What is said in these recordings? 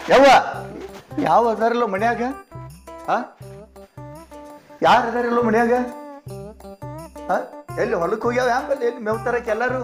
ಯವ್ವ ಯಾವ ಅದಾರಲ್ಲ ಮನ್ಯಾಗ ಆ ಯಾರು ಅದಾರಲ್ಲ ಮನ್ಯಾಗ ಆ? ಎಲ್ಲಿ ಹೊಲಕ್ಕೆ ಹೋಗ್ಯಾವ ಆಮೇಲೆ ಎಲ್ಲಿ ಮೇವ್ ತರಕ್ಕೆ ಎಲ್ಲಾರು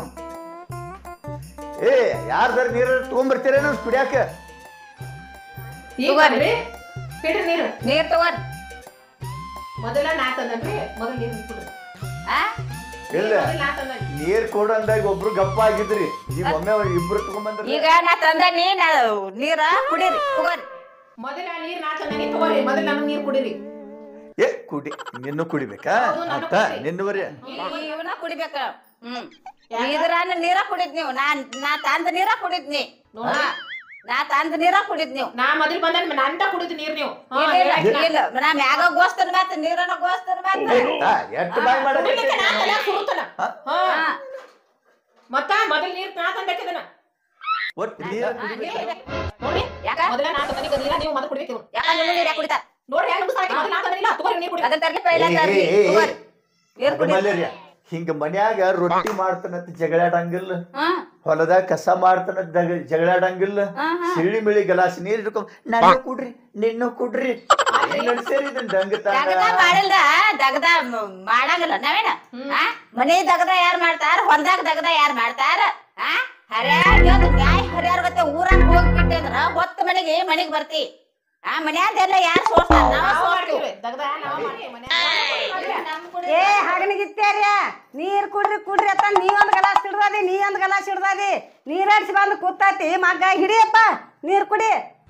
ಏ ಯಾರ್ದಾರ ನೀರ ತಗೊಂಬರ್ತೀರೇನೋ ಕುಡಿಯಾಕ ಈಗ ಬರ್ರಿ ಬಿಡ್ರಿ ನೀರು ನೀರ್ ತಗೋರಿ ಮೊದಲ ನಾ ತಂದನ್ರಿ ಮೊದಲ ನೀರು ಬಿಡ್ರಿ ಆ ಇಲ್ಲ ಮೊದಲ ನಾ ತಂದನ್ರಿ ನೀರ್ ಕೊಡಂದಾಗ ಒಬ್ರು ಗಪ್ಪ ಆಗಿದ್ರಿ ಈಗ ಒಮ್ಮೆ ಅವ್ರ್ ಇಬ್ರು ತಗೊಂಬಂದ್ರ ಈಗ ನಾ ತಂದ ನೀ ನಾ ನೀರ ಕುಡೀರಿ ತಗೋರಿ ಮೊದಲ ನೀರ್ ನಾ ತಂದನಿ ತಗೋರಿ ಮೊದಲ ನಮ್ಗ್ ನೀರ್ ಕುಡೀರಿ ಏ ಕುಡಿ ನಿನ್ನೂ ಕುಡಿಬೇಕಾ ಹೌದು, ನಾನು ಆತ ಕುಡಿ. ನಿನ್ನವರಿ ಇವನ ಕುಡಿಬೇಕ ಹ್ಮ್ ಇದ್ರ ನೀರ ಕುಡಿದ್ ನೀವು ನಾ ನಾ ತಂದ ನೀರ ಕುಡಿದ್ನಿ ನೋಡ್ರಿ. ಹಾ. ನಾ ತಂದ ನೀರ ಕುಡಿದ್ ನೀವು ನಾ ಮೊದಲ್ ಬಂದನ್ ನಂದ ಕುಡಿದ್ ನೀರ್ ನೀವು ಹಾ, ಇಲ್ಲ, ಇಲ್ಲ, ಹೇಳಾಕಿನ. ಇಲ್ಲ ನಾ ಮ್ಯಾಗ ಗೋಸ್ತನ ಮತ್ತ ನೀರನ ಗೋಸ್ತನ ಮತ್ತ ಎಷ್ಟು ಬಾಯ್ ಕುಡಿಲಿಕ್ಕೆ ನಾ ಮಾಡಕ್ಕೆ ತಲ್ಯಾಗ ಸುರುತ್ತನ. ಹಾ? ಹಾ. ಹಾ. ಮತ್ತ ಮೊದಲ್ ನೀರ್ ನಾ ತಂದಕ್ಕಿದನ ಒಟ್ಟು ನೀರ್ ಕುಡಿಬೇಕಾ? ನೋಡಿ ಯಾಕ ಮೊದಲ ನಾ ತಂದನಿಗ ನೀರ ನೀವು ಮೊದಲು ಕುಡಿಬೇಕು ಇವ್ರು. ಯಾಕ ನಿಮ್ಮ ನೀರ ಕುಡಿತಾರ ನೋಡ್ರಿ ಹೆಂಗ್ ನುಗ್ಸಾಕಿ ಮೊದಲ ನಾ ತಂದನಿಲ್ಲ ತಗೋರಿ ನೀರ್ ಕುಡಿ ಅದನ್ನ ತರ್ಲಿ ಪೈಲ ಏ, ತರ್ಲಿ ಏ, ಏ, ತಗೋರಿ ನೀರ್ ಅದು ಕುಡಿ ಮಲೇರಿಯಾ ಹಿಂಗ ಮನ್ಯಾಗ ರೊಟ್ಟಿ ಮಾಡ್ತಾನಂತ ಜಗಳಾಡಂಗಿಲ್ಲ ಹಾ ಹೊಲದಾಗ ಕಸ ಮಾಡ್ತಾನಂತ ದಗ- ಜಗಳಾಡಂಗಿಲ್ಲ ಹಾ, ಹಾ. ಸಿಳ್ಳಿ ಮಿಳಿ ಗಲಾಸ್ ನೀರ್ ಇಟ್ಕೊಂಡ್ ನನ್ನ ಕುಡ್ರಿ ನಿನ್ನೂ ಕುಡ್ರಿ ಸೇರಿ ಇದನ್ ಡಂಗತಾನ ದಗದ ಮಾಡಿಲ್ದ ದಗದ ಮ- ಮಾಡಂಗಿಲ್ಲ ನಾವೇನ ಆ? ಮನೆ ದಗದ ಯಾರ್ ಮಾಡ್ತಾರ ಹೊಲ್ದಾಗ ದಗದ ಯಾರ್ ಮಾಡ್ತಾರ ಆ ಹರ್ಯಾರ್ ಇವತ್ತು ನ್ಯಾಯ ಹರ್ಯಾರ್ ಗತ್ತೆ ಊರಾಗ ಹೋಗ್ಬಿಟ್ಟೆ ಅಂದ್ರ ಹೊತ್ತ ಮನೆಗೆ ಮನೆಗ್ ಬರ್ತಿ ಆ ಮನ್ಯಾದೆಲ್ಲ ಯಾರ್ ಸೋಸ್ತಾರ ನಾವ್ ನಾವ್ ಸೋಸ್ತೀವಿ. ಮಾಡ್ತೀವಿ. ದಗದ ನಾವ್ ಮಾಡಿ ಮನ್ಯಾಗ ನಮ್ ಕುಡಿ- ಏ ಹಗನಿಗಿತ್ಯಾರ್ಯ ನೀರ್ ಕುಡ್ರಿ ಕುಡ್ರಿ ಅಂತ ನೀವೊಂದ್ ಗಲಾಸ್ ಹಿಡ್ದದಿ ನೀ ಒಂದ್ ಗಲಾಸ್ ಹಿಡ್ದದಿ ನೀರಡ್ಸಿ ಬಂದು ಕೂತೈತಿ ಮಗ್ಗ ಹಿಡಿಯಪ್ಪ ನೀರ್ ಕುಡಿ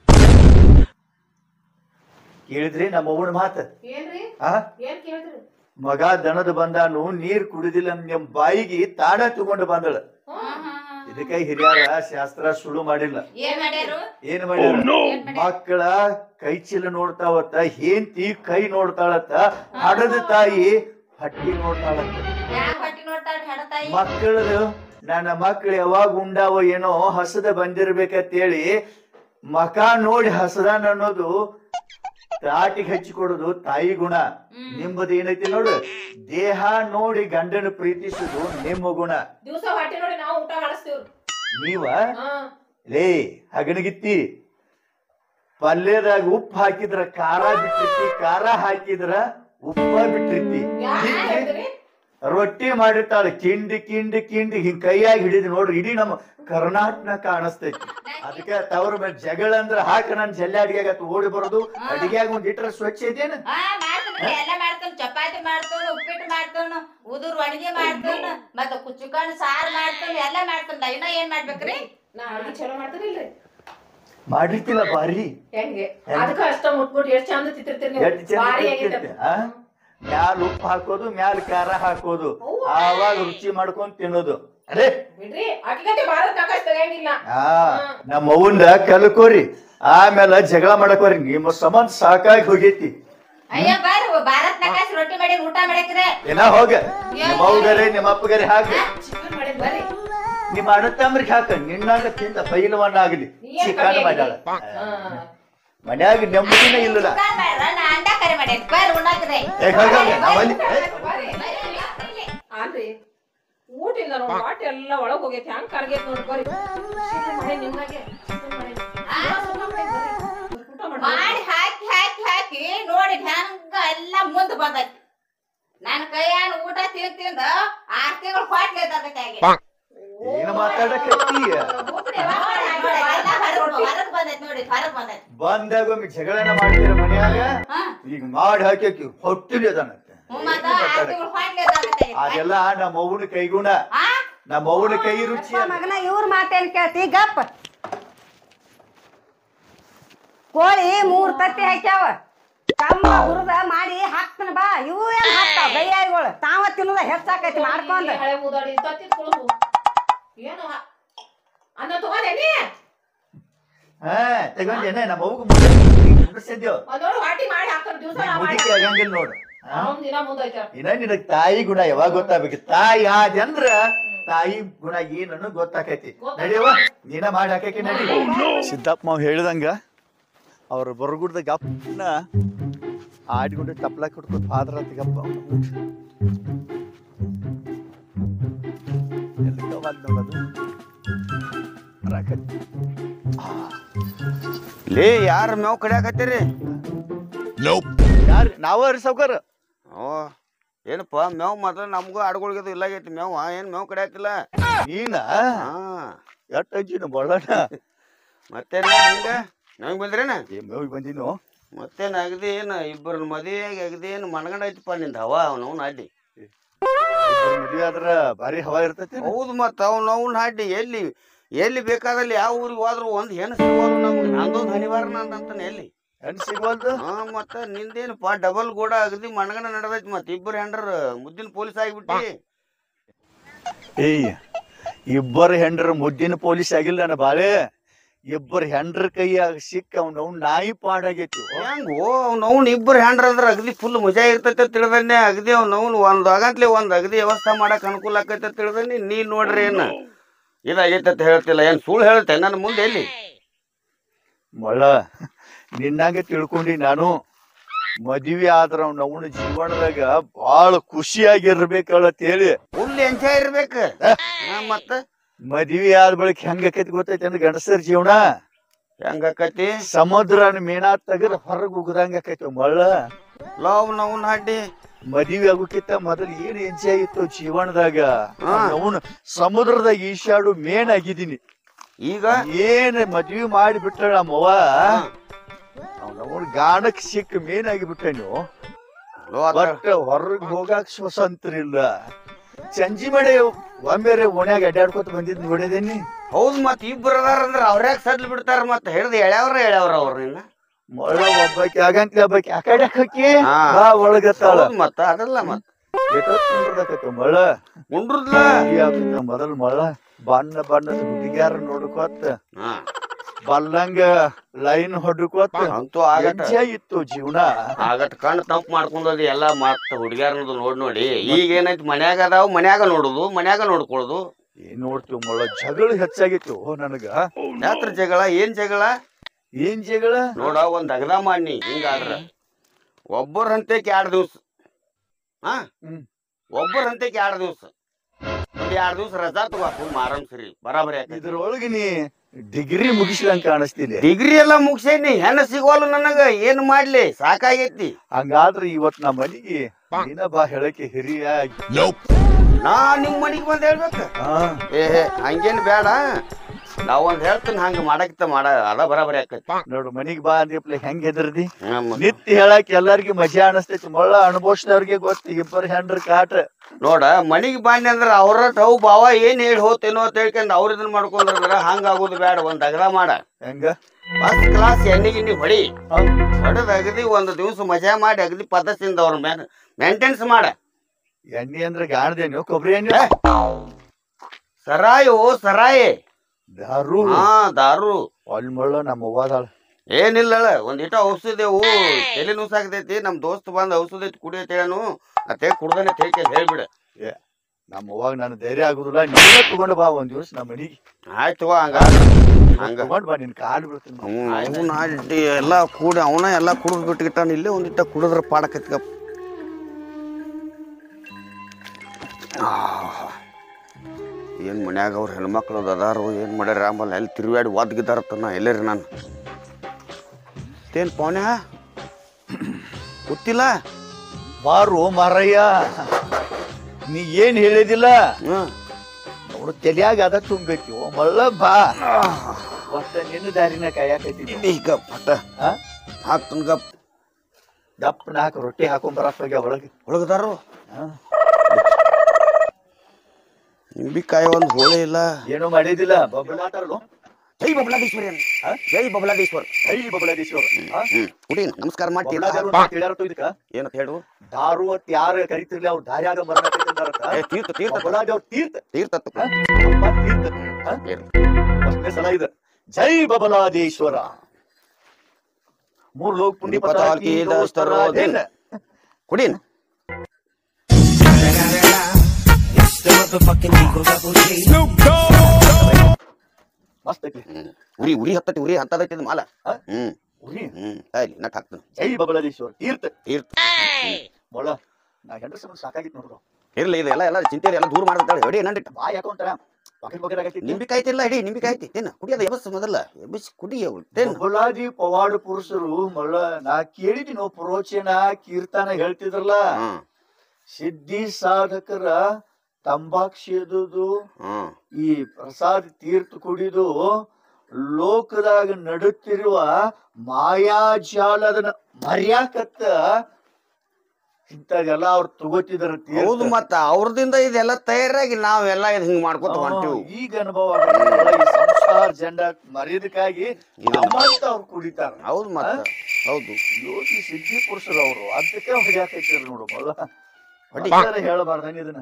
ಕೇಳಿದ್ರಿ ನಮ್ಮ ಅವ್ವನ ಮಾತ ಏನ್ರಿ ಆ ಏನ್ ಕೇಳಿದ್ರಿ ಮಗ ದನದ ಬಂದಾನು ನೀರ್ ಕುಡಿದಿಲ್ಲ ನಿಮ್ ಬಾಯಿಗೆ ತಾಡ ತಗೊಂಡು ಬಂದಳ ಇದಕ್ಕೆ ಹಿರಿಯರ ಶಾಸ್ತ್ರ ಸುಳ್ಳು ಮಾಡಿಲ್ಲ ಏನ್ ಮಾಡ್ಯಾರು ಏನ್ ಮಾಡ್ಯಾರ ಮಕ್ಕಳ ಕೈ ಚೀಲ ನೋಡ್ತಾವತ್ತ ಹೇಂತಿ ಕೈ ನೋಡ್ತಾಳತ್ತ ಹಡದ ತಾಯಿ ಹಟ್ಟಿ ನೋಡ್ತಾಳತ್ತ ಯಾಕ್ ಹೊಟ್ಟಿ ನೋಡ್ತಾಳ ಹೆಣತಾಯಿ ಮಕ್ಕಳದು ನನ್ನ ಮಕ್ಳು ಯಾವಾಗ ಉಂಡಾವ ಏನೋ ಹಸದ ಬಂದಿರ್ಬೇಕಂತೇಳಿ ಮಕ ನೋಡಿ ಹಸದಾನ ಅನ್ನೋದು ತಾಟಿಗೆ ಹಚ್ಚಿಕೊಡೋದು ತಾಯಿ ಗುಣ ನಿಮ್ಮದು ಏನೈತಿ ನೋಡು ದೇಹ ನೋಡಿ ಗಂಡನ ಪ್ರೀತಿಸುದು ನಿಮ್ಮ ಗುಣ ದಿವಸ ಹೊಟ್ಟೆ ನೋಡಿ ನಾವು ಊಟ ಮಾಡಿಸ್ತೀವ್ರಿ ನೀವ ಹಾ ಲೇ ಹಗಣಗಿತ್ತಿ ಪಲ್ಯದಾಗ ಉಪ್ಪು ಹಾಕಿದ್ರ ಖಾರ ಬಿಟ್ಟಿರ್ತಿ ಖಾರ ಹಾಕಿದ್ರ ಉಪ್ಪ ಬಿಟ್ಟಿರ್ತಿ ಯಾಕ್ ಹಿಂಗೆ ಹೇಳ್ತೀರಿ? ರೊಟ್ಟಿ ಮಾಡಿರ್ತಾಳೆ ಕಿಂಡಿ ಕಿಂಡಿ ಕಿಂಡಿ ಹಿಂಗ್ ಕೈಯಾಗಿ ಹಿಡಿದು ನೋಡ್ರಿ ಇಡೀ ನಮ್ಮ ಕರ್ನಾಟಕ ಕಾಣಿಸ್ತೈತಿ ಅದಕ್ಕೆ ತವ್ರ ಮೇಲೆ ಜಗಳ ಅಂದ್ರ ಹಾಕ ನನ್ ಜಲ್ಲೆ ಅಡಿಗೆಗ ಓಡಿ ಬರೋದು ಅಡಿಗೆಯಾಗ ಒಂದ್ ಇಟ್ರ ಸ್ವಚ್ಛ ಐತೇನ ಹಾ ಮಾಡ್ತಾನ ಎಲ್ಲ ಮಾಡ್ತಾನ ಚಪಾತಿ ಮಾಡ್ತಾನ ಉಪ್ಪಿಟ್ಟು ಮಾಡ್ತಾನ ಉದುರ್ ಒಣಗಿ ಮಾಡ್ತಾನ ಮತ್ತ ಕುಚ್ಚುಕಣ್ ಸಾರ್ ಮಾಡ್ತಾನ ಎಲ್ಲ ಮಾಡ್ತಾನ ಇನ್ನ ಏನ್ ಮಾಡ್ಬೇಕ್ರಿ ನಾ ಅಡ್ಗಿ ಚಲೋ ಮಾಡ್ತೀರಿಲ್ರಿ ಮಾಡಿರ್ತಿಲ್ಲ ಬಾರಿ ಹೆಂಗೆ ಅದಕ್ಕ ಅಷ್ಟ ಮುಟ್ಬಿಟ್ಟು ಎಷ್ಟ್ ಚಂದ ತಿಂತಿರ್ತೀರಿ ಎಷ್ಟ್ ನೀವು ಚಂದ ಭಾರಿ ತಿಂತಿರ್ತಿ, ಆಗೈತೆ ಆ? ಮ್ಯಾಲ್ ಉಪ್ಪು ಹಾಕೋದು ಮ್ಯಾಲ್ ಖಾರ ಹಾಕೋದು ಆವಾಗ ರುಚಿ ಮಾಡ್ಕೊಂಡ್ ತಿನ್ನೋದು ಅರೇ ಬಿಡ್ರಿ ಅಟ್ಲಕ್ಕೆ ಭಾರತ ಆಕಾಶ ತೆಗಿಯಂಗಿಲ್ಲ ಆ ನಮ್ಮ ಅವ್ವಂದ ಕಲ್ಕೋರಿ ಆಮೇಲೆ ಜಗಳ ಮಾಡಕೋರಿ ನಿಮ್ಮ ಸಂಬಂಧ ಸಾಕಾಗಿ ಹೋಗೈತಿ ಅಯ್ಯ ಬಾರಿ ಭಾರತ್ ನಕಾಶ್ ರೊಟ್ಟಿ ಮಾಡಿ ಊಟ ಮಾಡಕ್ರೆ ಏನ ಹೋಗ ನಿಮ್ಮ ಅವ್ಗರೆ ನಿಮ್ಮ ಅಪ್ಪಗರೆ ಹಾಕ ಚಿಕನ್ ಮಾಡಿದ್ ಬರ್ರಿ ನಿಮ್ಮ ಅಣ್ಣತಮ್ಮರಿಗೆ ಹಾಕ ನಿನ್ನಾಗ ತಿಂದ ಪೈಲವನ್ನ ಆಗಲಿ ನೀ ಏನ್ ಚಿಕನ್ ಕಮ್ಮಿ ಮಾಡ್ಯಾಳ ಹಾ. ಮನ್ಯಾಗ ನೆಮ್ಮದಿನ ಇಲ್ಲಲ್ಲ ಚಿಕನ್ ಮಾಡ್ರ ನಾ ಅಂಡ ಕರಿ ಮಾಡಿ ಬಾರಿ ಉಣ್ಣಾಕ್ರೆ ಏ ಹೋಗ ನಾವಲ್ಲಿ ಏ, ಬರ್ರಿ. ಅಲ್ರಿ ಊಟ ಇಲ್ಲ ನೋಡಿ ಹೊಟ್ಟೆ ಎಲ್ಲ ಒಳಗ್ ಹೋಗೈತಿ ಹಂಗ್ ಕರ್ಗೈತಿ ನೋಡಿ ಬರ್ರಿ ಚಿಕನ್ ಮಾಡಿ ನಿಮ್ಗಾಗೆ ಚಿಕನ್ ಮಾಡಿ ಊಟ ಮಾಡಿ ಮಾಡಿ ಹಾಕಿ ಹಾಕಿ ಹಾಕಿ ನೋಡಿ ಹೆಂಗ ಎಲ್ಲ ಮುಂದ್ ಬಂದೈತಿ ನನ್ ಕೈಯಾನ ಊಟ ತಿಂದ್ ತಿಂದ ಆರ್ ತಿಂಗಳು ಹೊಟ್ಲೆ ಅದಕ್ಕಾಗಿ ಏನ್ ಮಾತಾಡಕತ್ತಿ ಹೊರಗ್ ಬಂದೈತಿ ನೋಡಿ ಹೊರಗ್ ಬಂದೈತಿ ಬಂದಾಗ ಒಮ್ಮೆ ಜಗಳನ ಮಾಡ್ತೀರ ಮನ್ಯಾಗ ಹಾ ಈಗ ಮಾಡಿ ಹಾಕಿ ಹೊಟ್ಟಿಲಿ ಅದಾನಂತೆ ಹ್ಮ್ ಮತ್ತ ಆರ್ ತಿಂಗಳು ಹೊಟ್ಲೆ ಅದಕ್ಕಾಗಿ ಅದೆಲ್ಲ ನಮ್ಮ ಅವ್ವನ ಕೈಗುಣ ಆ ನಮ್ಮ ಅವ್ವನ ಕೈ ರುಚಿ ಅಪ್ಪ ಮಗನ ಇವ್ರ ಮಾತೇನ್ ಕೇಳ್ತಿ ಗಪ್ ಕೋಳಿ ಮೂರ್ ತತ್ತಿ ಹಾಕ್ಯಾವ ಕಮ್ಮ ಹುರಿದ ಮಾಡಿ ಹಾಕ್ತಾನ ಬಾ ಇವು ಏನ್ ಹಾಕ್ತಾವ ಬೈಯಾಯಿಗಳು ತಾವ ತಿನ್ನೋದ ಹೆಚ್ಚಾಕೈತಿ ಮಾಡ್ಕೊಂಡ್ ಈ ಹಳೆ ಮುದಾಡಿ ತತ್ತಿದ್ ಕುಳ್ದು. ಏನು ಹ- ಅನ್ನ ತಗೊಂಡೇನಿ ಹಾ ತಗೊಂಡೇನೆ ನಮ್ಮ ಅವ್ಗ ಮುಗಿಸಿದ್ಯೋ ಅದೋಡು ವಾಟಿ ಮಾಡಿ ಹಾಕ್ತಾರ ದಿವಸ ನಾ ಮಾಡಿ ಮುದುಕಿ ಆಗಂಗಿಲ್ಲ ನೋಡು ಹಾ? ಅವ್ನ್ ದಿನ ಮುಂದೈತೆ ಇನ್ನ ನಿನಗ್ ತಾಯಿ ಗುಣ ಯಾವಾಗ ಗೊತ್ತಾಗ್ಬೇಕು ತಾಯಿ ಆದ್ಯಂದ್ರ ತಾಯಿ ಗುಣ ಏನನ್ನು ಗೊತ್ತಾಕೈತಿ ನಡಿಯವ ನೀನ ಮಾಡಿ ಹಾಕಕ್ಕೆ ನಡಿ ಸಿದ್ದಪ್ಪ ಮಾವ್ ಹೇಳಿದಂಗ ಅವ್ರ ಬರಗುಡ್ದ ಗಪ್ಪನ ಆಡ್ಕೊಂಡು ತಪ್ಲ ಕೊಟ್ಕೊಂಡು ಫಾದ್ರ ಗಪ್ಪ ಎಲ್ಲಿ ನೋಡೋದು ಲೇ ಯಾರ ಮೇವ್ ಕಡಿಯಾಕತ್ತೀರಿ ಯಾರು ನಾವ ರೀ ಸಾವ್ಕಾರ ಓ ಏನಪ್ಪ ಮೇವ್ ಮೊದಲು ನಮಗೂ ಆಡುಗಳಿಗದು ಇಲ್ಲಾಗೈತಿ ಮೇವ್ ಏನ್ ಮೇವ್ ಕಡಿಯಾಕಿಲ್ಲ ನೀನ ಹಾ ಎಟ್ ಅಂಜಿನ ಬಳ್ಳಣ ಮತ್ತೇನ ಹಿಂಗ ನಂಗೆ ಬಂದ್ರೇನ ಏ ಮೇವ್ ಬಂದಿನು ಮತ್ತೇನ್ ಅಗದಿ ಏನು ಇಬ್ಬರು ಮದುವೆಯಾಗಿ ಅಗದಿ ಏನು ಮನಗಂಡ ಐತಿಪ್ಪ ನಿಂದ ಹವಾ ಅವ್ನವ್ನ ಅಡ್ಡಿ ಇಬ್ರು ಮದ್ವೆ ಆದ್ರ ಭಾರಿ ಹವಾ ಇರ್ತೈತಿ ಹೌದು ಮತ್ತ ಅವ್ನವ್ನ ಅಡ್ಡಿ ಎಲ್ಲಿ ಎಲ್ಲಿ ಬೇಕಾದಲ್ಲಿ ಯಾವ ಊರಿಗೆ ಹೋದ್ರು ಒಂದ್ ಹೆಣ್ಣು ಸಿಗೋದು ನಮ್ಗೆ ನಂದೊಂದು ಹನಿವಾರ ನಂದಂತಾನೆ ಎಲ್ಲಿ ಹೆಣ್ ಸಿಗೋಲ್ದು ಹಾ ಮತ್ತ ನಿಂದೇನಪ್ಪ ಡಬಲ್ ಗೋಡ ಅಗದಿ ಮನಗಂಡ ನಡೆದೈತಿ ಮತ್ತ ಇಬ್ಬರು ಹೆಂಡ್ರ ಮುದ್ದಿನ ಪೊಲೀಸ್ ಆಗಿಬಿಟ್ಟಿ ಏಯ್ ಇಬ್ಬರು ಹೆಂಡ್ರ ಮುದ್ದಿನ ಪೊಲೀಸ್ ಆಗಿಲ್ಲ ನನ್ನ ಬಾಳೆ ಇಬ್ಬರು ಹೆಂಡ್ರ ಕೈಯಾಗ ಸಿಕ್ಕ ಅವ್ನ ಅವ್ನ ನಾಯಿ ಪಾಡಾಗೈತಿ ಹೆಂಗೋ ಅವ್ನವ್ನ ಇಬ್ಬರು ಹೆಂಡ್ರ ಅಂದ್ರ ಅಗದಿ ಫುಲ್ ಮಜಾ ಇರ್ತೈತೆ ತಿಳಿದನ್ನೇ ಅಗದಿ ಅವ್ನವ್ನ ಒಂದ್ ಆಗಂತ್ಲೆ ಒಂದ್ ಅಗದಿ ವ್ಯವಸ್ಥೆ ಮಾಡಕ್ ಅನುಕೂಲ ಆಕೈತೆ ತಿಳಿದನಿ ನೀ ನೋಡ್ರಿ ಏನ ಇದಾಗೈತೆ ಅಂತ ಹೇಳ್ತಿಲ್ಲ ಏನ್ ಸುಳ್ಳು ಹೇಳ್ತೆ ನನ್ನ ಮುಂದೆ ಎಲ್ಲಿ ಮಳ ನಿನ್ನಂಗೆ ತಿಳ್ಕೊಂಡಿ ನಾನು ಮದ್ವಿ ಆದ್ರ ಅವ್ನ ಅವನ ಜೀವನದಾಗ ಬಾಳ ಖುಷಿಯಾಗಿರ್ಬೇಕಲ್ಲ ಹೇಳಿ ಫುಲ್ ಎಂಜಾಯ್ ಇರ್ಬೇಕ ಹಾ, ಮತ್ತ ಮದ್ವಿ ಆದ ಬಳಿಕ ಹೆಂಗ ಆಕೈತಿ ಗೊತ್ತೈತಿ ಅಂದ್ರೆ ಗಂಡಸರ ಜೀವನ ಹೆಂಗ ಆಕೈತಿ ಸಮುದ್ರನ ಮೀನಾ ತೆಗದ್ ಹೊರಗ್ ಉಗ್ದಂಗ ಆಕೈತಿ ಮಳ್ಳ ಲವ್ ನವ್ನ ಅಡ್ಡಿ ಮದ್ವಿ ಆಗೋಕ್ಕಿಂತ ಮೊದಲು ಏನ್ ಎಂಜಾಯ್ ಇತ್ತು ಜೀವನದಾಗ ಹಾ. ಅವನು ಸಮುದ್ರದಾಗ ಈಶಾಡು ಮೇನ್ ಆಗಿದ್ದೀನಿ ಈಗ ಏನ್ ಮದ್ವಿ ಮಾಡಿ ಬಿಟ್ಟ ನಮ್ಮವ್ವ ಅವನವನ್ ಗಾಣಕ್ ಸಿಕ್ಕ ಮೇನ್ ಆಗಿಬಿಟ್ಟ ನೀವು ಲೋ ಆತ. ಬಟ್ ಹೊರಗ್ ಹೋಗಾಕ್ ಸ್ವತಂತ್ರ ಇಲ್ಲ ಸಂಜಿ ಮಳೆ ಒಮ್ಮೆರೆ ಓಣ್ಯಾಗ ಅಡ್ಡಾಡ್ಕೊತ ಬಂದಿದ್ ನೋಡಿದೇನಿ ಹೌದ್ ಮತ್ ಇಬ್ರು ಅದಾರ ಅಂದ್ರ ಅವ್ರ್ಯಾಕ ಸಡ್ಲ್ ಬಿಡ್ತಾರ ಮತ್ತ ಹಿಡ್ದು ಎಳ್ಯಾವ್ರ ಎಳ್ಯಾವ್ರ ಅವ್ರ ನಿನ್ನ ಮಳ ಒಬ್ಬಾಕಿ ಆಗಂತ್ಲೆ ಒಬ್ಬಾಕಿ ಆ ಕಡೆ ಹಾಕಿ ಹಾ. ಬಾ ಒಳಗತ್ತಾಳ ಹೌದ್ ಮತ್ತ ಅದಲ್ಲ ಮತ್ತ ಎಷ್ಟೊತ್ತಿಂದ್ರದಾಕೈತಿ ಮಳ ಉಂಡ್ರದ್ಲ ಈ ಆಗ್ತೈತ ಮೊದಲ್ ಮಳ ಬಣ್ಣ ಬಣ್ಣದ ಹುಡುಗಿಯಾರ ನೋಡ್ಕೋತ ಹಾ ಬಲ್ಲಂಗ ಲೈನ್ ಹೊಡ್ಕೋತ ಅಂತೂ ಆಗಟ ಎಂಜಾಯ್ ಇತ್ತು ಜೀವನ ಆಗಟ್ ಕಣ್ ತಂಪ್ ಮಾಡ್ಕೊಂಡದಿ ಎಲ್ಲಾ ಮತ್ತ ಹುಡುಗ್ಯಾರನದು ನೋಡ್ ನೋಡಿ ಈಗ ಏನೈತಿ ಮನ್ಯಾಗ ಅದಾವ ಮನ್ಯಾಗ ನೋಡುದು ಮನ್ಯಾಗ ನೋಡ್ಕೊಳ್ಳೋದು ಏನ್ ನೋಡ್ತೀವಿ ಮಳ ಜಗಳ ಹೆಚ್ಚಾಗಿತ್ತು ನನಗ ಯಾತ್ರ ಜಗಳ ಏನ್ ಜಗಳ ಏನ್ ಜಗಳ ನೋಡ ಒಂದ್ ಅಗದ ಮಾಡಿ ಹಿಂಗಾದ್ರ ಒಬ್ಬರ ಹಂತಕ್ಕೆ ಎರಡ್ ದಿವ್ಸ ಹಾ ಹ್ಮ್. ಒಬ್ಬರ ಹಂತಕ್ಕೆ ಎರಡ್ ದಿವ್ಸ ಒಂದ್ ಎರಡ್ ದಿವ್ಸ ರಜಾ ತಗೋ ಮಾರಂ ಸರಿ ಬರಾಬರಿ ಆಕೈತಿ ಇದ್ರೊಳಗೆ ನೀ ಡಿಗ್ರಿ ಮುಗಿಸ್ಲಂಗ ಕಾಣಿಸ್ತಿಲ್ಲ ಡಿಗ್ರಿ ಎಲ್ಲಾ ಮುಗ್ಸೇನಿ ಹೆಣ್ಣ ಸಿಗೋಲ್ಲ ನನಗ ಏನ್ ಮಾಡ್ಲಿ ಸಾಕಾಗೈತಿ ಹಂಗಾದ್ರ ಇವತ್ ನಮ್ಮ ಮನಿಗೆ ನೀನ ಬಾ ಹೇಳಕ್ಕೆ ಹಿರಿಯ ನಾ ನಿಮ್ ಮನಿಗ್ ಬಂದ್ ಹೇಳ್ಬೇಕ ಹಾ ಏ ಹೇ, ಹಂಗೇನ್ ಬೇಡ ನಾವ್ ಒಂದ್ ಹೇಳ್ತೀನಿ ಹಂಗ ಮಾಡಕ್ತ ಮಾಡ ಅದ ಬರಾಬರಿ ಆಕೈತಿ ನೋಡು ಮನಿಗ್ ಬಾ ಅಂದ್ರಪ್ಲೆ ಹೆಂಗ್ ಹೆದರ್ದಿ ಹ್ಮ್. ನಿತ್ಯ ಹೇಳಕ್ ಎಲ್ಲಾರ್ಗಿ ಮಜಾ ಅನಸ್ತೈತಿ ಮಳ್ಳ ಅನುಭವಿಸಿದವ್ರಿಗೆ ಗೊತ್ತು ಇಬ್ಬರು ಹೆಂಡ್ರ ಕಾಟ ನೋಡ ಮನಿಗ್ ಬಾಂಡಿ ಅಂದ್ರ ಅವ್ರ ಟವ್ ಬಾವ ಏನ್ ಹೇಳಿ ಹೋತೇನೋ ಅಂತ ಹೇಳ್ಕೊಂಡ್ ಅವ್ರ ಇದನ್ ಮಾಡ್ಕೊಂಡ್ರ ಹಂಗ ಆಗೋದು ಬೇಡ ಒಂದ್ ಅಗದ ಮಾಡ ಹೆಂಗ ಫಸ್ಟ್ ಕ್ಲಾಸ್ ಎಣ್ಣೆ ಗಿಣ್ಣಿ ಹೊಡಿ ಹಾ. ಹೊಡೆದ್ ಅಗದಿ ಒಂದ್ ದಿವ್ಸ ಮಜಾ ಮಾಡಿ ಅಗದಿ ಪದ್ಧತಿಯಿಂದ ಅವ್ರ ಮೇಂಟೆನ್ಸ್ ಮಾಡ ಎಣ್ಣೆ ಅಂದ್ರೆ ಗಾಣದೇನು ಕೊಬ್ಬರಿ ಎಣ್ಣೆ ಸರಾಯು ಸರಾಯಿ ದಾರು ಹಾ ದಾರು ಅಲ್ಲಿ ಮಳ್ಳ ನಮ್ಮ ಅವ್ವಾದಾಳ ಏನಿಲ್ಲ ಒಂದ್ ಇಟ ಔಷಧಿವು ತಲೆ ನುಸಾಕತೈತಿ ನಮ್ ದೋಸ್ತ್ ಬಂದ್ ಔಷಧಿ ಐತಿ ಕುಡಿ ಅಂತ ಹೇಳನು ಅತ್ತೆ ಕುಡ್ದನೆ ತೇಕೆ ಹೇಳ್ಬಿಡ ನಮ್ಮ ಅವ್ವಾಗ ನಾನು ಧೈರ್ಯ ಆಗುದಿಲ್ಲ ನೀನೇ ತಗೊಂಡು ಬಾ ಒಂದ್ ದಿವ್ಸ ನಮ್ಮ ಮನಿಗೆ ಆಯ್ತು ಹಂಗ ಹಂಗ ತಗೊಂಡ್ ಬಾ ನಿನ್ ಕಾಲ್ ಬಿಡ್ತೀನಿ ಅವನ ಅಡ್ಡಿ ಎಲ್ಲ ಕೂಡಿ ಅವನ ಎಲ್ಲ ಕುಡಿದ್ ಬಿಟ್ಟಿಗಿಟ್ಟಾನ ಇಲ್ಲೇ ಒಂದಿಟ್ಟ ಕುಡಿದ್ರ ಪಾಡಕತ್ಕ ಏನ್ ಮನ್ಯಾಗ ಅವ್ರ ಹೆಣ್ಮಕ್ಳು ಅದಾರು ಏನ್ ಮಾಡ್ಯಾರ ಆಮೇಲೆ ಎಲ್ಲಿ ತಿರುಗಾಡಿ ಒದ್ಗಿದ್ದಾರತ್ತ ನಾ ಎಲ್ಲೇರಿ ನಾನು ಏನ್ ಪೌನ್ಯ ಗೊತ್ತಿಲ್ಲ ಬಾರು ಮಾರಯ್ಯ ನೀ ಏನ್ ಹೇಳಿದಿಲ್ಲ ಹ್ಮ್ ನೋಡು ತಲ್ಯಾಗ ಅದ ತುಂಬಬೇಕು ಮಳ್ಳ ಬಾ ಒಟ್ಟ ನಿನ್ನ ದಾರಿನ ಕಾಯಕೈತಿ ಈಗ ಪಟ್ಟ ಹಾ? ಹಾಕ್ತನ್ ಗಪ್ ದಪ್ಪ ನಾಲ್ಕು ರೊಟ್ಟಿ ಹಾಕೊಂಡ್ ಬರಕ್ಕೆ ಒಳಗೆ ಒಳಗದಾರು ಹಾ. ನಿಂಬಿಕಾಯಿ ಒಂದು ಹೋಳೆ ಇಲ್ಲ ಏನೂ ಮಾಡಿದಿಲ್ಲ ಬಬ್ಬಲಾತಾರಲ್ಲ ಜೈ ಬಬಲಾದೀಶ್ವರಿ ಅನ್ನ. ಹಾ? ಜೈ ಬಬಲಾದೀಶ್ವರ್ ಐ ಬಬ್ಬಲಾದೀಶ್ವರ ಹ್ಮ್ ಕುಡಿ ನಮಸ್ಕಾರ ಮಾಡ್ತೀನಿ ತಿಳಿಯಾರತ್ತು ಇದಕ್ಕ ಏನಂತ ಹೇಳು ದಾರು ಅಂತ ಯಾರು ಕರಿತಿರ್ಲಿ ಅವ್ರ ದಾರ್ಯಾಗ ಬರಕತ್ತಿದ್ದಾರತ್ತ ಏ ತೀರ್ಥ ತೀರ್ಥ ಬಬ್ಬಲಾದೇವ್ರ ತೀರ್ಥ ತೀರ್ಥ ತಗೋ. ಹಾ? ಅಪ್ಪ ತೀರ್ಥ ಹಾ? ಏನು? ಫಸ್ಟ್ನೇ ಸಲ ಇದೆ ಜೈ ಬಬಲಾದೇಶ್ವರ ಮೂರ್ ಲೋಕ ಪುಂಡಿ ಪತಾಕಿ ದಸ್ತರೋ ದಿನ. ಕುಡಿ ಮಸ್ತ್ ಐತಿ ಹ್ಮ್. ಉರಿ ಉರಿ ಹತ್ತತಿ ಉರಿ ಹತ್ತದೈತಿ ಇದು ಮಾಲ ಹಾ? ಹ್ಮ್ ಉರಿ ಹ್ಮ್ ಆಯ್ಲಿ ನಟ್ ಹಾಕ್ತೀನಿ ಜೈ ಬಬಲಾದೇಶ್ವರ ತೀರ್ಥ ತೀರ್ಥ ಮೊಳ ನಾ ಹೆಂಡ್ರ ಸಂಬಂಧ ಸಾಕಾಗಿತ್ತು ನೋಡ್ರು ಇರ್ಲಿ ಇದು ಎಲ್ಲ ಎಲ್ಲ ಚಿಂತೆ ಎಲ್ಲ ದೂರ ಮಾಡ್ತಾಳೆ ಹೊಡಿ ನಂಡಿಟ್ಟ ಬಾಯ್ ಹಾಕೊಂತಾರ ಪಾಕೆಟ್ ಪಾಕೆಟ್ ಆಗೈತಿ ನಿಂಬಿಕಾಯಿ ಐತಿಲ್ಲ ಇಡಿ ನಿಂಬಿಕಾಯಿ ಐತಿ ತಿನ್ನ ಕುಡಿಯೋದ ಎಬಸ್ ಮೊದಲ ಎಬಸ್ ಕುಡಿ ಅವು ತಿನ್ನು ಬಹಳಾದಿ ಪವಾಡ ಪುರುಷರು ಮಲ್ಲ ನಾ ಕೇಳಿದಿನೋ ಪ್ರವಚನ ಕೀರ್ತನ ಹೇಳ್ತಿದ್ರಲ್ಲ ಹ್ಮ್ ಸಿದ್ಧಿ ಸಾಧಕರ ತಂಬಾಕ್ ಸೇದುದು ಹ್ಮ್ ಈ ಪ್ರಸಾದ ತೀರ್ಥ ಕುಡಿದು ಲೋಕದಾಗ ನಡುತ್ತಿರುವ ಮಾಯಾಜಾಲದ ಮರ್ಯಾಕತ್ತ ಇಂಥದೆಲ್ಲ ಅವ್ರು ತಗೋತಿದಾರ ತೀರ್ಥ. ಹೌದು ಮತ್ತ ಅವ್ರದಿಂದ ಇದೆಲ್ಲ ತಯಾರಾಗಿ ನಾವೆಲ್ಲ ಇದು ಹಿಂಗ್ ಮಾಡ್ಕೊತ ಹೊಂಟಿವಿ ಈಗ ಅನುಭವ ಆಗತ್ತಲ್ಲ, ಈ ಸಂಸಾರ ಜಂಡ ಮರ್ಯಾದಕ್ಕಾಗಿ ನಮ್ಮಂತ ಅವ್ರು ಕುಡಿತಾರ ಹೌದು ಮತ್ತ ಹೌದು ಯೋಗಿ ಸಿದ್ಧಿ ಪುರುಷರು ಅವರು ಅದಕ್ಕೆ ಹೊಡ್ಯಾಕೈತಿರ್ ನೋಡು ಮಲ್ಲ ಹೊಡಿ. ಹೇಳಬಾರ್ದನ್ ಇದನ್ನ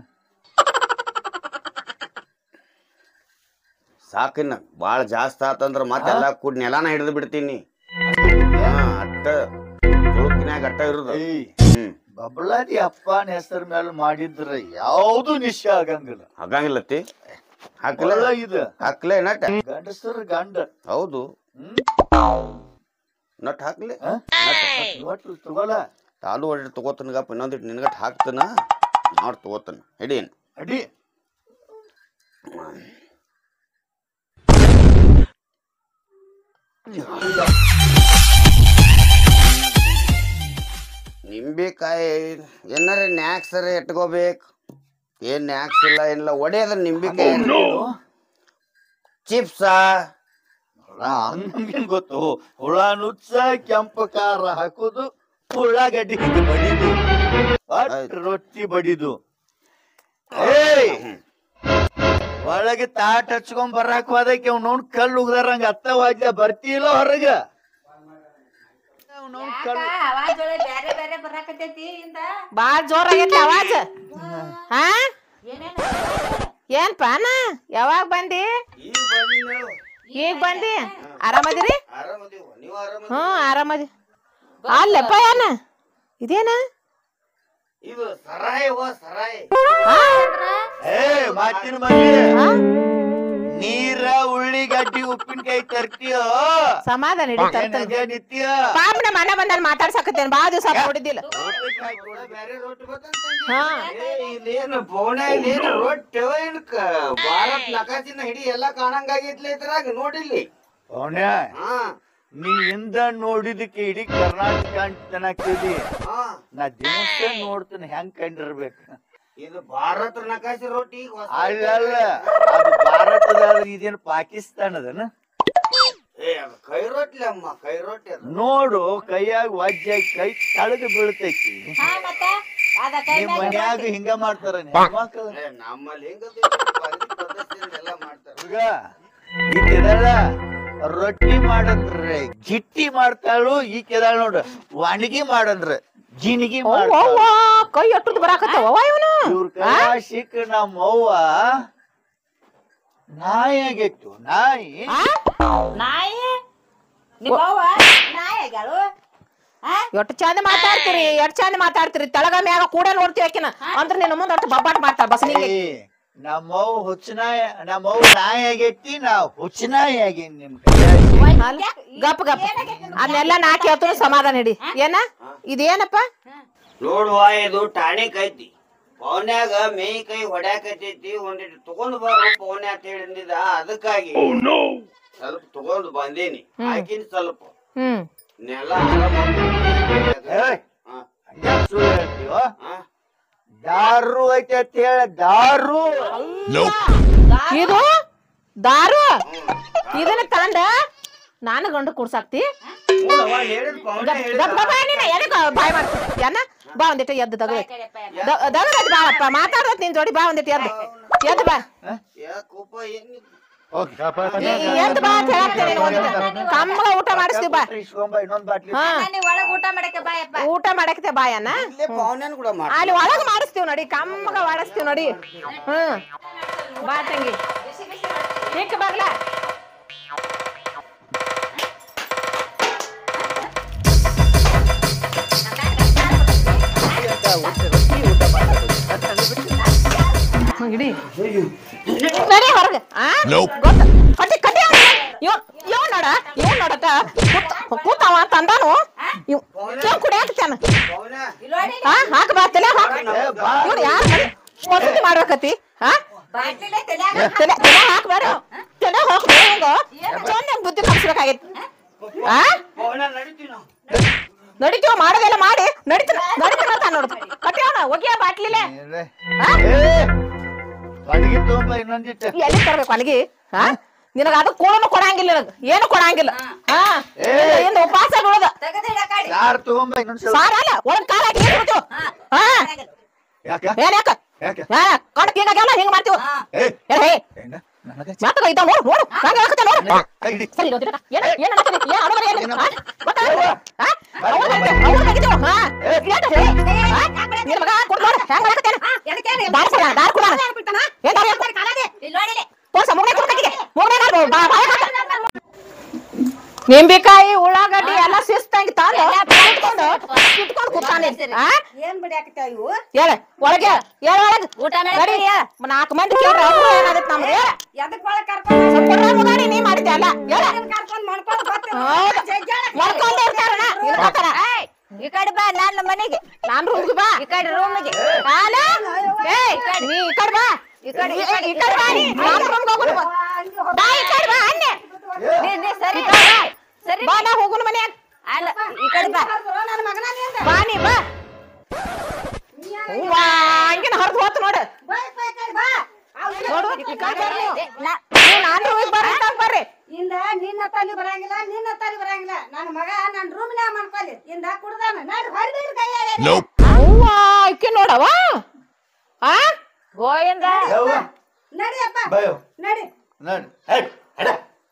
ಸಾಕಿನ್ನ ಬಾಳ ಜಾಸ್ತಿ ಆತಂದ್ರ ಮತ್ತೆಲ್ಲ ಕೂಡ್ ನೆಲಾನ ಹಿಡಿದು ಬಿಡ್ತೀನಿ ಹಾ ಅಟ್ಟ ತುಳುಕಿನ್ಯಾಗ ಅಟ್ಟ ಇರುದು ಏಯ್ ಹ್ಮ್ ಬಬ್ಲಾದಿ ಅಪ್ಪನ ಹೆಸರ ಮೇಲೆ ಮಾಡಿದ್ರ ಯಾವ್ದು ನಿಶ್ಚಯ ಆಗಂಗಿಲ್ಲ ಹಾಗಂಗಿಲ್ಲತ್ತಿ ಹಾಕ್ಲ ಒಳ್ಳೆ ಇದು ಹಾಕ್ಲೆ ನಟ್ ಗಂಡಸರ ಗಂಡ ಹೌದು ಹ್ಮ್ ನಟ್ ಹಾಕ್ಲೆ ಹ? ಒಟ್ಟು ತಗೋಲ ತಾಲು ಹೊಡಿ ತಗೋತನಗಪ್ಪ ಇನ್ನೊಂದಿಟ್ಟು ನಿನಗಟ್ ಹಾಕ್ತನ ನೋಡಿ ತಗೋತನ ಹಿಡೀನ್ ಅಡಿ ನಿಂಬೆಕಾಯಿ ಏನಾರ ನ್ಯಾಕ್ಸರ ಇಟ್ಕೋಬೇಕು ಏನ್ ನ್ಯಾಕ್ಸ್ ಇಲ್ಲ ಏನಿಲ್ಲ ಒಡೆಯದ್ರ ನಿಂಬೆಕಾಯಿ ಚಿಪ್ಸ ಹಂಗೇನ್ ಗೊತ್ತು ಹುಳ ನುಚ್ಚ ಕೆಂಪ ಖಾರ ಹಾಕುದು ಉಳ್ಳಾಗಡ್ಡಿ ಹಿಂಗ್ ಬಡಿದು ಒಟ್ ರೊಟ್ಟಿ ಬಡಿದು ಏಯ್ ಒಳಗೆ ತಾಟ್ ಹಚ್ಕೊಂಡ್ ಬರಾಕ್ ಹೋದಕ್ಕೆ ಅವ್ನ ನೋಡ್ ಕಲ್ಲು ಉಗ್ದಾರಂಗ ಅತ್ತ ವಾಜ್ಯ ಬರ್ತಿಲ್ಲ ಹೊರಗ ಅವ್ನವ್ನ್ ಕಲ್ಲು ಅವಾಜ್ ಒಳಗೆ ಬ್ಯಾರೆ ಬ್ಯಾರೆ ಬರಾಕತ್ತೈತಿ ಇಂದ ಬಾಳ್ ಜೋರ್ ಆಗೈತಿ ಅವಾಜ್ ಹಾ ಏನೇನು ಏನ್ಪಾ ಅಣ್ಣ ಯಾವಾಗ ಬಂದಿ ಈಗ ಬಂದಿ ಆರಾಮದಿರಿ ಹ್ಮ್ ಆರಾಮದಿ ಅಲ್ಲಪ್ಪ ಏನ ಇದೇನ ಇದು ಸರಾಯ್ ಓ ಸರಾಯ್ ಏ ಮಾತಿನ ಮನೆ ಹಾ? ನೀರ ಉಳ್ಳಿಗಡ್ಡಿ ಉಪ್ಪಿನಕಾಯಿ ತರ್ತೀಯ ಸಮಾಧಾನ ಹಿಡಿ ತರ್ತೇನೆ ಏನದೆ ನಿತ್ಯ ಪಾಪನ ಮನೆ ಬಂದ ಮಾತಾಡ್ಸಕತ್ತೇನೆ ಬಾಳ ದಿವಸ ನೋಡಿದ್ದಿಲ್ಲ ಹಾ ಇದೇನು ಪೌಣ ಇದೇನು ರೊಟ್ಟಿ ಏನು ಭಾರತ್ ನಕಾಸಿನ ಹಿಡಿ ಎಲ್ಲಾ ಕಾಣಂಗಾಗೈತ್ಲೆ ಇದ್ರಾಗ ನೋಡಿಲ್ಲಿ ಅವನ್ಯ ಹಾ ನೀ ಇಂದ ನೋಡಿದಕ್ಕೆ ಇಡೀ ಕರ್ನಾಟಕ ಅಂತನಾಗ್ತಿದಿ ಹಾ ನಾ ದಿವಸ ನೋಡ್ತೀನಿ ಹೆಂಗ್ ಕಂಡಿರ್ಬೇಕು ಇದು ಭಾರತ ನಕಾಸಿ ರೊಟ್ಟಿ ಈಗ ಹೊಸ- ಅಲ್ಲಲ್ಲ ಅದು ಭಾರತದ ಇದೇನು ಪಾಕಿಸ್ತಾನದನ ಏ ಅದು ಕೈ ರೊಟ್ಟಿ ಅಮ್ಮ ಕೈ ರೊಟ್ಟಿ ಅದು ನೋಡು ಕೈಯಾಗ ವಜ್ಜ ಕೈ ತಳಗ ಬೀಳ್ತೈತಿ ಹಾ ಮತ್ತ ಅದ ಕೈ ನಿಮ್ ಮ್ಯಾಗ ಮನ್ಯಾಗ ಹಿಂಗ ಮಾಡ್ತಾರ ಹೆಣ್ಮಕ್ಳು ಏ, ನಮ್ಮಲ್ಲಿ ಹೆಂಗ ಪದ್ಧತಿಯಿಂದ ಎಲ್ಲ ಮಾಡ್ತಾರ ಈಗ ಈಕೆದಳ ರೊಟ್ಟಿ ಮಾಡಂದ್ರೆ ಜಿಟ್ಟಿ ಮಾಡ್ತಾಳು ಈಕೆದಳ ನೋಡು ವಾಣಿಗಿ ಮಾಡಂದ್ರ ಜಿನಿಗಿ ಮಾಡ್ತಾಳು ಅವ್ವ ಕೈ ಎಟ್ಟುದ್ ಬರಾಕತ್ತವ ಇವನು ಇವ್ರ ಕೈ ಸಿಕ್ಕ ನಮ್ಮ ಅವ್ವ ನಾಯಿ ಆಗೈತು ನಾಯಿ ನಾಯಿ ನಿಮ್ಮವ್ವ ನಾಯಿ ಆಗ್ಯಾಳು ಹಾ ಎಷ್ಟ್ ಚಂದ ಮಾತಾಡ್ತೀರಿ ಎಷ್ಟ್ ಚಂದ ಮಾತಾಡ್ತೀರಿ ತಳಗ ಮ್ಯಾಗ ಕೂಡ ನೋಡ್ತೀವಿ ಆಕಿನ ಅಂದ್ರ ನಿನ್ನ ಮುಂದೆ ಅಷ್ಟು ಬಬ್ಬಾಟ್ ಮಾಡ್ತಾಳ ಬಸ್ ನಿಂಗೆ ಏ, ನಮ್ಮವ್ ಹುಚ್ಚನಾಯ ನಮ್ಮವ್ ನಾಯಿ ಆಗೈತಿ ನಾ ಹುಚ್ಚನಾಯಿ ಆಗೇನಿ ನಿಮ್ ಕೈಯಾಗ. ಗಪ್ ಗಪ್ ಅದನ್ನೆಲ್ಲ ನಾ ಕೇಳ್ತೀನಿ ಸಮಾಧಾನ ಹಿಡಿ ಏನ ಇದೇನಪ್ಪ ನೋಡುವ ಇದು ಟಾಣಿಕ್ ಐತಿ ಪವನ್ಯಾಗ ಮೇಯ್ ಕೈ ಹೊಡ್ಯಾಕತೈತಿ ಒಂದಿಟ್ಟು ತಗೊಂಡ್ ಬಾರು ಪವನ್ಯ ಅಂತ ಹೇಳಿದ ಅದಕ್ಕಾಗಿ ಸ್ವಲ್ಪ ತಗೊಂಡ್ ಬಂದೀನಿ ಹಾಕಿನ ಸ್ವಲ್ಪ ಹ್ಮ್ ನೆಲ ಆರಾಮ ಏಯ್, ಹಂಗ್ಯಾಕ್ ಸುಳ್ಳು ಹೇಳ್ತೀವೋ? ದಾರು ಐತೆ ಅಂತ ಹೇಳ ದಾರು ಇದು ದಾರು ಇದನ್ನ ತಂಡ ನಾನು ಗಂಡು ಕುಡ್ಸಾಕ್ತಿ ಹೇಳಿದ್ ಪವನ್ಯ ಗಪ್ ಗಪ್ ಗಪ್ ನೀನ ಎದಕ್ ಬಾಯ್ ಮಾಡ್ತಿ ಏನ ಬಾ ಒಂದಿಟ್ಟು ಎದ್ದು ತಗೋ ದಗದತ್ ಬಾಳಪ್ಪ ಮಾತಾಡೋದ್ ನಿನ್ ಜೋಡಿ ಬಾ ಒಂದಿಟ್ಟು ಎದ್ದು ಎದ್ದು ಬಾ ಯಾಕೋಪ ಏನ್ ಎದ್ದು ಬಾ ಅಂತ ಹೇಳಾಕ್ತೇನೆ ಒಂದಿಟ್ಟು ಕಮ್ಮಗ ಊಟ ಮಾಡಿಸ್ತೀವಿ ಬಾ ಇಸ್ಕೊಂಬ ಇನ್ನೊಂದ್ ಬಾಟ್ಲಿ ಹಾ ನೀವ್ ಒಳಗ್ ಊಟ ಮಾಡಕ್ಕೆ ಬಾಯಪ್ಪ ಊಟ ಮಾಡಕ್ತೆ ಬಾಯನ್ನ ಇಲ್ಲೇ ಪವನ್ಯನ್ ಕೂಡ ಮಾಡ ಅಲ್ಲಿ ಒಳಗ್ ಮಾಡಿಸ್ತೀವಿ ನೋಡಿ ಕಮ್ಮಗ ಮಾಡಿಸ್ತೀವಿ ನೋಡಿ ಹ್ಮ್ ಬಾ ತಂಗಿ ಹಿಕ್ ಬಾಗ್ಲ ಇಡಿ ನಡಿ ಹೊರಗೆ ಆ ಗೊತ್ತ ಕಟ್ಟಿ ಕಟ್ಟಿ ಇವ್ ಇವ್ ನೋಡ ಇವ್ ನೋಡತ್ತ ಕೂತ್- ಕೂತಾವ ತಂದಾನು ಇವ್ ಇವ್ ಕುಡಿಯಾಕ್ತಾನ ಪವನ್ಯ ಇಲ್ಲೋಡಿ ಹಾ ಹಾಕ ಬಾ ತಲೆ ಹಾಕ ಏ, ಬಾ. ಇವ್ರು ಯಾರು ಮಸೂತಿ ಮಾಡ್ಬೇಕತಿ ಹಾ ಬಾಟ್ಲಿಲೆ ತಲ್ಯಾಗ ತಲೆ ತಲೆ ಹಾಕ್ಬೇಡ ತಲೆ ಹಾಕ್ಬೇಡ ಹಿಂಗ ಚಂದ ಬುದ್ಧಿ ಕಲಿಸ್ಬೇಕಾಗೈತಿ ಆ ಪವನ ನಡೀತೀವಿ ನಾವು ನಡಿತೀವ ಮಾಡೋದೆಲ್ಲ ಮಾಡಿ ನಡಿತ ನಡಿತ ಅಂತ ನೋಡು ಕಟ್ಟಿಯವನ ಒಗಿಯ ಬಾಟ್ಲಿಲೆ ಅಡಿಗೆ ತಗೊಂಬ ಇನ್ನೊಂದಿಟ್ಟು ಎಲ್ಲಿ ತರ್ಬೇಕು ಅಲ್ಲಿಗೆ ಹಾ ನಿನಗ ಅದು ಕೂಳನು ಕೊಡಂಗಿಲ್ಲ ನಿನಗ ಏನು ಕೊಡಂಗಿಲ್ಲ ಹಾ ಏ. ಇಂದ ಉಪವಾಸ ಬೀಳದ ತೆಗೆದಿಡ ಕಾಡಿ ಯಾರು ತಗೊಂಬ ಇನ್ನೊಂದ್ಸಲ ಸಾರ ಅಲ್ಲ ಒಳಗ್ ಕಾಲ ಹಾಕಿ ನೀರ್ ಬಿಡ್ತೀವಿ ಹಾ ಯಾಕ ಏನ್ ಯಾಕ ಯಾಕೆ ಹಾ ಕಣಕ್ ಹಿಂಗಾಗ್ಯಾವಲ್ಲ ಹಿಂಗ್ ಮಾಡ್ತೀವಿ ಏ ಏ ಹೇ ಹೆಂಗ ನನಗ ಮಾತುಗಳು ಇದ್ದಾವ ನೋಡು ನೋಡು ಹಂಗ ಹಾಕತ್ತೆ ನೋಡು ಕೈ ಹಿಡಿ ಸರಿ ಇರೋದಿಲ್ಲ ಏನ್ ಏನ್ ಅನ್ನಕತ್ತಿ? ಏನ್ ಅನುಮಾನ ಏನ್ ಏನಮ್ಮ? ಹಾ? ಗೊತ್ತಾಗಲ್ಲ? ಹಾ? ಅವ್ನ್ ಬಗ್ಗೆ- ಅವ್ನ್ ಬಗ್ಗಿದ್ದೇವ, ಹಾ? ಏನ್ ಅದು? ಹಾ? ನಿನ್ ಮಗ ಕೊಡ್ ನೋಡು, ಹೆಂಗ್ ಮಾಡಕತ್ತಾನ? ದಾರ್ ಕೊಡ, ದಾರ್ ಕೊಡ. ಏನ್ ದಾರ್ ಹೇಳ್ಕೊ? ಇಲ್ಲಿ ನೋಡಿಲಿ ತೋರ್ಸ, ಮೂಗ್ನೆ ಕೊಡು ಕೈಗೆ. ಮೂಗ್ನೆ ಮಾಡು, ಬಾ- ಬಾಯಾಗ್ ಹಾಕು. ನಿಂಬಿಕಾಯಿ ಉಳ್ಳಾಗಡ್ಡಿ ಎಲ್ಲ ಶಿಸ್ತಂಗಿ ತಂದು ಇಟ್ಕೊಂಡು ಇಟ್ಕೊಂಡು ಕೂತಾನೆ ಹಾ ಏನ್ ಬಿಡಾಕತ್ತಾವ ಇವು ಹೇಳ ಒಳಗೆ ಹೇಳ ಒಳಗೆ ಊಟ ನಡಿ ಮಾಡಿ ನಾಲ್ಕು ಮಂದಿ ಕೇಳ್ರಿ ಅವ್ರು ಏನಾಗೈತೆ ನಮ್ಗೆ ಎದಕ್ ಒಳಗ್ ಕರ್ಕೊಂಡ್ ಸ್ವಲ್ಪ ಕೊಡ್ರ ಮುಗಾಡಿ ನೀ ಮಾಡಿದ್ದೆ ಅಲ್ಲ ಹೇಳ ಕರ್ಕೊಂಡ್ ಮಾಡ್ಕೊಂಡ್ ಹೌದು. ಮಾಡ್ಕೊಂಡೇ ಇರ್ತಾರಣ್ಣ ಇರ್ತಾರ ಈ ಕಡೆ ಬಾ ನನ್ನ ಮನೆಗೆ ನಾನ್ ರೂಮ್ಗೆ ಬಾ ಈ ಕಡೆ ರೂಮಿಗೆ ಹಾಲ ಏ ನೀ ಈ ಕಡೆ ಬಾ ಈ ಕಡೆ ಈ ಕಡೆ ಈ ಕಡೆ ಬಾ ನೀ ನಾನ್ ರೂಮ್ಗೆ ಹೋಗುನು ಬಾ ಬಾ ಈ ಕಡೆ ಬಾ ಅನ್ನೆ ನೀ ನೀ ಸರಿ ಈ ಕಡೆ ಬಾ. ಸರಿ ಬಾ ನಾ ಹೋಗುನು ಮನ್ಯಾಗ ಅಲ್ಲ ಈ ಕಡೆ ಬಾ ನನ್ನ ಮಗನ ನಿಂದ ಬಾ ನೀ ಬಾ ವಾ ಹಂಗಿನ ಹೊರಗೆ ಹೋತು ನೋಡು ಬಾ ಬಾ ಈ ಕಡೆ ಬಾ ಅವ್ ನೋಡು ಈ ಕಡೆ ಬರ್ರಿ ನೀವು. ಏ, ನಾ- ನೀವು ನಾನ್ ರೂಮಿಗೆ ಬರ್ರಿ ಅಂತ ಬರ್ರಿ ಇಂದ ನಿನ್ನ ತಲೆ ಬರಂಗಿಲ್ಲ ನಿನ್ನ ತಲೆ ಬರಂಗಿಲ್ಲ ನನ್ನ ಮಗ ನನ್ನ ರೂಮ್ನ್ಯಾಗ ಮಾಡ್ಕೊಲಿ ಇಂದ ಕುಡ್ದಾನ ನಡ್ ಹೊರಬಿಡ್ ಕೈಯಾಗ ಅವ್ವ ಇಕ್ಕಿ ನೋಡವ ಆ ಗೋವಿಂದ ಯವ್ವ ನಡಿಯಪ್ಪ ಬಯೋ ನಡಿ ನೋಡಿ ಹೇ ಹಡ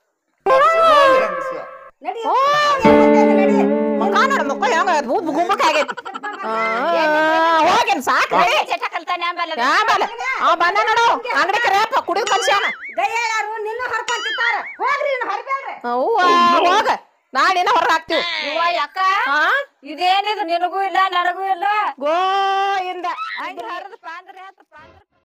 ನಡಿ ಓ. ನಡಿ ಮುಖ ನೋಡು ಮುಖ ಹೆಂಗ ಗುಬ್ಬ ಗುಬ್ಬಕ್ಕೆ ಆಗೈತಿ ಹೋಗೇನ್ ಸಾಕ್ರಿ ಚಟ ಕಲ್ತಾನೆ ಆಮೇಲೆ ಆಮೇಲೆ ಅವ ಬಂದ ನೋಡು ಅಂಗಡಿ ಕರೆಯಪ್ಪ ಕುಡಿದು ಕಲ್ಸ್ಯಾನ ಗಯ್ಯಾರು ನಿನ್ನ ಹೊರ್ಕೊಂತಿತ್ತಾರ ಹೋಗ್ರಿ ಇನ್ನು ಹೊರಬೇಡ್ರಿ ಅವ್ವ ಹೋಗ ನಾಳಿನ ಹೊರ ಹಾಕ್ತಿವಿ ಇವ ಯಾಕ ಹಾ ಇದೇನಿದು ನಿನಗೂ ಇಲ್ಲ ನನಗೂ ಇಲ್ಲ ಗೋಯಿಂದ ಹಂಗ ಹರಿದು ಪಾಂದ್ರೆ ಆತು ಪಾಂದ್ರೆ